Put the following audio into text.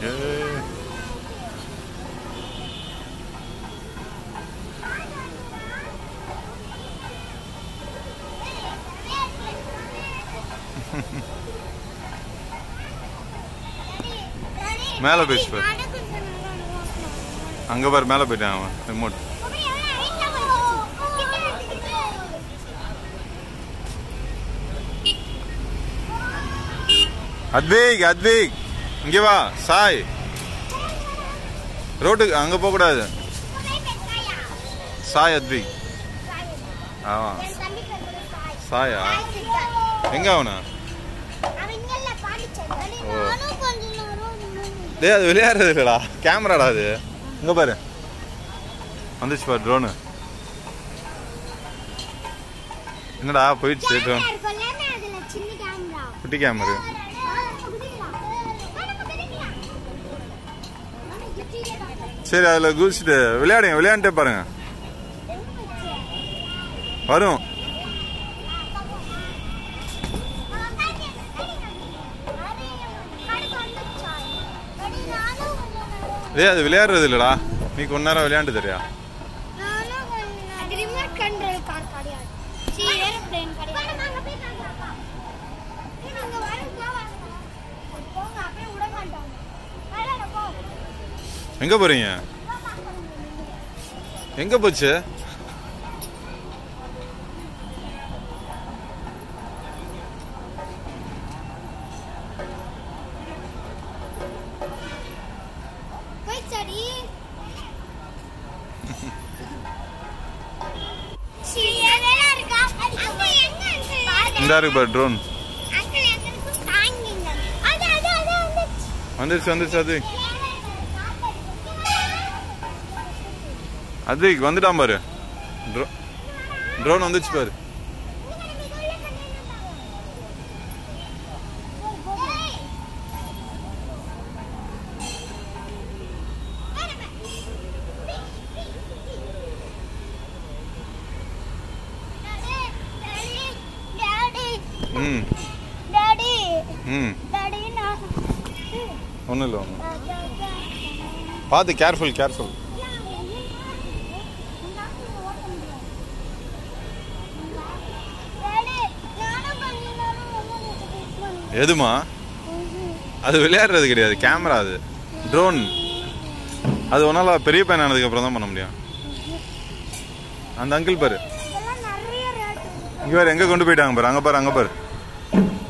ஏய். மேல போயிடுச்சு பாரு. அங்க பாரு மேல போயிட்டான் அவன் ரிமோட் அத்விக் அத்விக் இங்க வா சாய் ரோட்டுக்கு அங்க போக கூடாது சாய் அத்விக் ஆமா சாயா எங்க அவனா ஓ. டேய் அது விளையாடுறது இல்லடா கேமராடா அது இங்க பாரு வந்துச்சு பாரு ட்ரோனு என்னடா போயிடுச்சு ட்ரோன் குட்டி கேமரா சரி அதுல குதிச்சுட்டு விளையாடுங்க விளையாண்டுட்டே பாருங்க வரும் டேய் அது விளையாடுறது இல்லடா நீ கொஞ்ச நேரம் விளையாண்டு தெரியா ரிமோட் கண்ட்ரோல் கார் கிடையாது சி ஏரோப்ளேன் கிடையாது நாங்க வரோம் போங்க அப்படியே விட மாட்டோம் விளையாட போ எங்க போறீங்க எங்க போச்சு போய் சரி சி எதெல்லாம் இருக்கா அங்க எங்க இருக்கு இந்த இருக்கு பாரு ட்ரோன் அங்கிள் எங்க இருக்கு தாங்கிங்க அது அது அது வந்துருச்சு வந்துருச்சு அது அதுக்கு வந்துட்டான் பாரு ட்ரோன் வந்துச்சு பாரு ம் டாடி ம் டாடி நான் ஒன்றும் இல்லை ஒன்றும் பார்த்து கேர்ஃபுல் கேர்ஃபுல் எதுமா அது விளையாடுறது கிடையாது கேமரா அது ட்ரோன் அது ஒன்னால பெரிய பையன் ஆனதுக்கு அப்புறம் தான் பண்ண முடியும் அந்த அங்கிள் பாரு இங்க பாரு எங்க கொண்டு போயிட்டாங்க பாரு அங்க பாரு அங்க பாரு